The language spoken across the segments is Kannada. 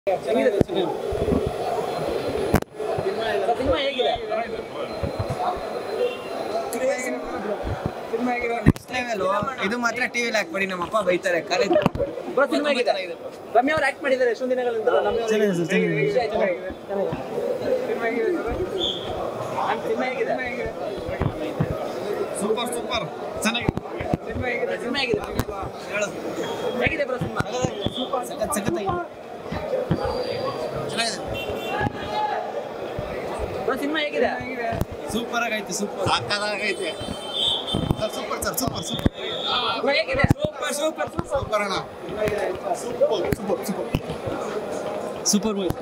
ಸಿನಿಮಾ ಹೇಗಿದೆ ನೆಕ್ಸ್ಟ್ ಲೆವೆಲ್ ಇದು ಮಾತ್ರ ಟಿವಿಲಿ ಹಾಕ್ಬೇಡಿ ನಮ್ಮ ಅಪ್ಪ ಬೈತಾರೆ ಕಾಲೇಜ್ ಬ್ರೋ ಸಿನಿಮಾ ಹೇಗಿದೆ ರಮ್ಯ ಅವ್ರು ಆಕ್ಟ್ ಮಾಡಿದ್ದಾರೆ ಎಷ್ಟೊಂದು ದಿನಗಳಿಂದ ರಮ್ಯ ಅವ್ರು ಖುಷಿ ಆಯ್ತು. ನಾನ್ ಸಿನಿಮಾ ಹೇಗಿದೆ ಸೂಪರ್ ಸೂಪರ್ ಚೆನ್ನಾಗಿದೆ ಸಿನಿಮಾ ಹೇಗಿದೆ ಹೇಗಿದೆ ಬ್ರೋ ಸಿನಿಮಾ ಸಖತ್ ಸಖತ್ತಾಗಿದೆ ಬ್ರೋ ಸಿನಿಮಾ ಹೇಗಿದೆ ಸೂಪರ್ ಆಗೈತೆ ಸೂಪರ್ ಸಾಕಾಗೈತೆ sir super sir super super bro ಹೇಗಿದೆ ಸೂಪರ್ ಸೂಪರ್ ಸೂಪರ್ ಸೂಪರ್ ಅಣ್ಣ super super super super movie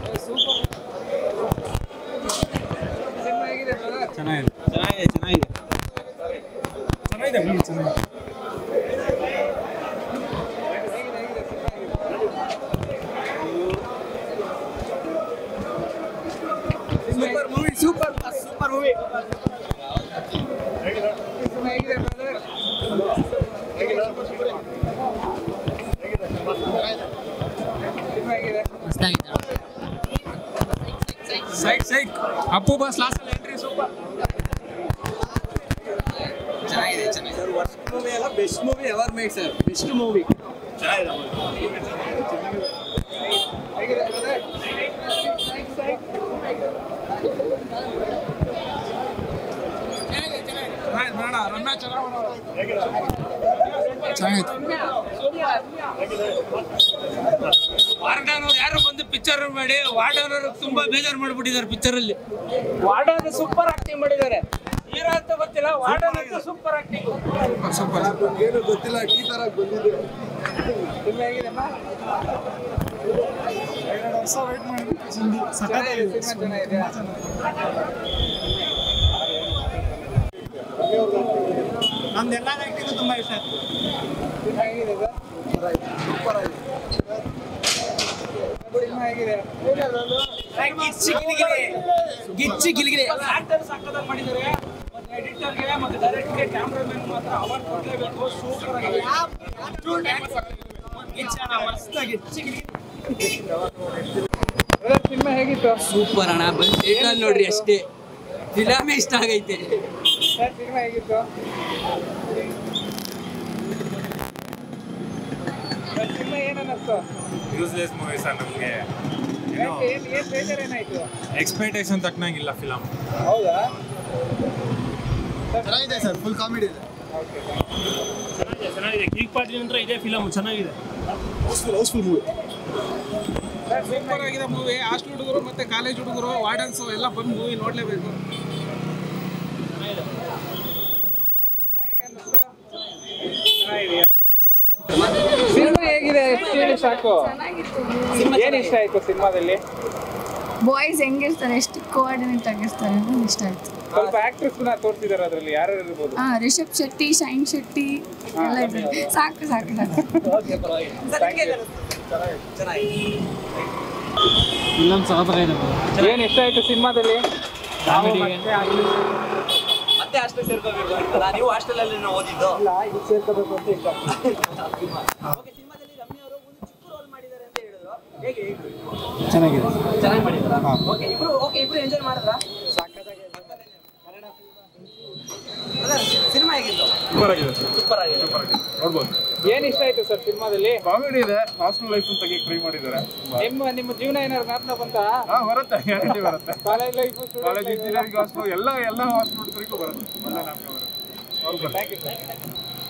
ಚೆನ್ನಾಗಿದೆ ಚೆನ್ನಾಗಿದೆ ಚೆನ್ನಾಗಿದೆ ಚೆನ್ನಾಗಿದೆ movie ಚೆನ್ನಾಗಿದೆ super movie super super movie side side Appu ಬಸ್ ಲಾಸ್ಟ್ ಎಂಟ್ರಿ ಸೂಪರ್ ಚೆನ್ನಾಗಿದೆ ಚೆನ್ನಾಗಿದೆ ವರ್ಸ್ಟ್ ಮೂವಿ ಅಲ್ಲ best movie ever made sir best movie warden ಅವ್ರು ಯಾರು ಬಂದು ಪಿಕ್ಚರ್ ಮಾಡಿ ವಾರ್ಡನ್ ಅವರು ತುಂಬಾ ಬೇಜಾರು ಮಾಡ್ಬಿಟ್ಟಿದ್ದಾರೆ ಪಿಕ್ಚರ್ ಅಲ್ಲಿ ವಾರ್ಡನ್ ಸೂಪರ್ ಆಕ್ಟಿಂಗ್ ಮಾಡಿದ್ದಾರೆ ಹೀರೋ ಅಂತ ಗೊತ್ತಿಲ್ಲ ವಾರ್ಡನ್ ಅಂತ ಸೂಪರ್ ಆಕ್ಟಿಂಗ್ ಏನು ಗೊತ್ತಿಲ್ಲ ಈ ತರ ಬಂದಿದೆ ಎರಡು ವರ್ಷ ವೇಟ್ ಮಾಡಿ ನಮ್ದೆಲ್ಲ ಆಕ್ಟಿಂಗ್ ತುಂಬಾ ಇಷ್ಟ ಆಯ್ತು ಗಿಚ್ಚಿ ಗಿಲಿಗಿಲಿ ಗಿಚ್ಚಿ ಗಿಲಿಗಿಲಿ ಆಕ್ಟರ್ ಸಕ್ಕತ್ತಾಗಿ ಮಾಡಿದ್ದಾರೆ ಮತ್ತೆ ಎಡಿಟರ್ಗೆ ಮತ್ತೆ ಡೈರೆಕ್ಟರ್ಗೆ ಕ್ಯಾಮ್ರಾಮನ್ ಮಾತ್ರ ಅವಾರ್ಡ್ ಕೊಡಲೇಬೇಕು ಸೂಪರ್ ಆಗಿದೆ ಗಿಚ್ಚಿ ಮಸ್ತ್ ಗಿಚ್ಚಿ ಗಿಲಿಗಿಲಿ ಸೂಪರ್ ಅಣ್ಣ ಬಂದು ಥಿಯೇಟರ್ ನೋಡ್ರಿ ಅಷ್ಟೇ ಫಿಲಮೇ ಇಷ್ಟ ಆಗೈತೆ ಯೂಸ್ಲೆಸ್ ಮೂವಿ ಸರ್ ನಮಗೆ ಎಕ್ಸ್ಪೆಕ್ಟೇಷನ್ ತಕ್ಕನಾಗಿಲ್ಲ ಫಿಲಮ್ ಚೆನ್ನಾಗಿದೆ ಸರ್ ಫುಲ್ ಕಾಮಿಡಿ ಇದೆ ಚೆನ್ನಾಗಿದೆ ಚೆನ್ನಾಗಿದೆ ಕಿಕ್ ಪಾರ್ಟಿ ನಂತರ ಇದೇ ಫಿಲಮ್ ಚೆನ್ನಾಗಿದೆ ಹೌಸ್ಫುಲ್ ಹೌಸ್ಫುಲ್ ಮೂವಿ ಸೂಪರ್ ಆಗಿದೆ ಮೂವಿ ಹಾಸ್ಟೆಲ್ ಹುಡುಗರು ಮತ್ತೆ ಕಾಲೇಜ್ ಹುಡುಗರು ವಾರ್ಡನ್ಸ್ ಎಲ್ಲ ಬಂದು ಮೂವಿ ನೋಡ್ಲೇಬೇಕು ಸಿನಿಮಾ ಹೇಗಿದೆ ಎಷ್ಟು ಹೇಳಿ ಸಾಕು ಏನ್ ಇಷ್ಟ ಆಯ್ತು ಸಿನಿಮಾದಲ್ಲಿ ಬಾಯ್ಸ್ ಹೆಂಗಿರ್ತಾರೆ ಎಷ್ಟು ಕೋಆರ್ಡಿನೇಟ್ ಆಗಿರ್ತಾರೆ ಅಂತ ಇಷ್ಟ ಆಯ್ತು ಸ್ವಲ್ಪ ಆಕ್ಟ್ರೆಸ್ ನ ತೋರಿಸಿದಾರೆ ಅದ್ರಲ್ಲಿ ಯಾರು ಇರ್ಬೋದು ಹಾ ರಿಷಬ್ ಶೆಟ್ಟಿ ಶೈನ್ ಶೆಟ್ಟಿ ಎಲ್ಲ ಇದ್ದಾರೆ ಸಾಕು ಸಾಕು ಸಾಕು ಫಿಲಮ್ ಸಾಕಾಗಿದೆ ಏನ್ ಇಷ್ಟ ಆಯ್ತು ಸಿನಿಮಾದಲ್ಲಿ ಮತ್ತೆ ಹಾಸ್ಟೆಲ್ ಸೇರ್ಕೋಬೇಕು ಅಂತಲ್ಲ ನೀವು ಹಾಸ್ಟೆಲ್ ಅಲ್ಲಿ ಓದಿದ್ದು ಸೇರ್ಕೋಬೇಕು ಅಂತ ಇಷ್ಟ ಓಕೆ ಸಿನಿಮಾದಲ್ಲಿ ರಮ್ಯ ಅವರು ಒಂದು ಚಿಕ್ಕ ರೋಲ್ ಮಾಡಿದ್ದಾರೆ ಅಂತ ಹೇಳಿದ್ರು ಹೇಗೆ ಚೆನ್ನಾಗಿದೆ ಚೆನ್ನಾಗಿ ಮಾಡಿದ್ರ ಓಕೆ ಇಬ್ರು ಓಕೆ ಇಬ್ರು ಎಂಜಾಯ್ ಮಾಡಿದ್ರ ಸಿನಿಮಾ ಹೇಗಿತ್ತು ಸೂಪರ್ ಆಗಿದೆ ಸೂಪರ್ ಆಗಿದೆ ನೋಡ್ಬೋದು ಏನ್ ಇಷ್ಟ ಆಯ್ತು ಸರ್ ಸಿನಿಮಾದಲ್ಲಿ ಕಾಮಿಡಿ ಇದೆ ಹಾಸ್ಟೆಲ್ ಲೈಫ್ ಅಂತ ಟ್ರೈ ಮಾಡಿದ್ದಾರೆ ನಿಮ್ಮ ನಿಮ್ಮ ಜೀವನ ಏನಾದ್ರು ಜ್ಞಾಪನ ಬಂತ ಹಾ ಬರುತ್ತೆ ಗ್ಯಾರಂಟಿ ಬರುತ್ತೆ college life college engineering hostel ಎಲ್ಲ ಎಲ್ಲ ಹಾಸ್ಟೆಲ್ ಹುಡುಗರಿಗೂ ಬರುತ್ತೆ ಒಳ್ಳೆ ನಾಟಕ ಬರುತ್ತೆ ಥ್ಯಾಂಕ್ ಯು ಸರ್